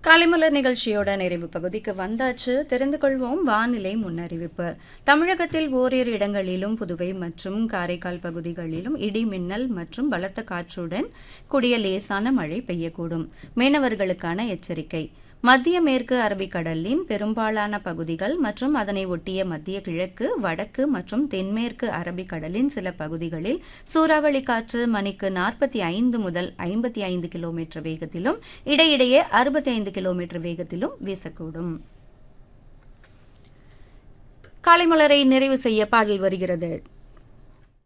காலைமலர் நிகழ்ச்சியோட நிறைவு பகுதிக்கு வந்தாச்சு தெரிந்து கொள்வோம் வானிலை முன்னறிவிப்பு தமிழகத்தில் ஓரிரு இடங்களிலும் புதுவை மற்றும் காரைக்கால் பகுதிகளிலும் இடி மின்னல் மற்றும் பலத்த காற்றுடன் கூடிய லேசான மழை பெய்யக்கூடும் மீனவர்களுக்கான எச்சரிக்கை மத்திய மேற்கு அரபிக்கடலின் பெரும்பாலான பகுதிகள் மற்றும் அதனை ஒட்டிய மத்திய கிழக்கு வடக்கு மற்றும் தென்மேற்கு அரபிக்கடலின் சில பகுதிகளில் சூறாவளி காற்று மணிக்கு நாற்பத்தி ஐந்து முதல் ஐம்பத்தி ஐந்து கிலோமீட்டர் வேகத்திலும் இடையிடையே அறுபத்தி ஐந்து கிலோமீட்டர் வேகத்திலும் வீசக்கூடும் காலை மலரை நிறைவு செய்ய பாடல் வருகிறது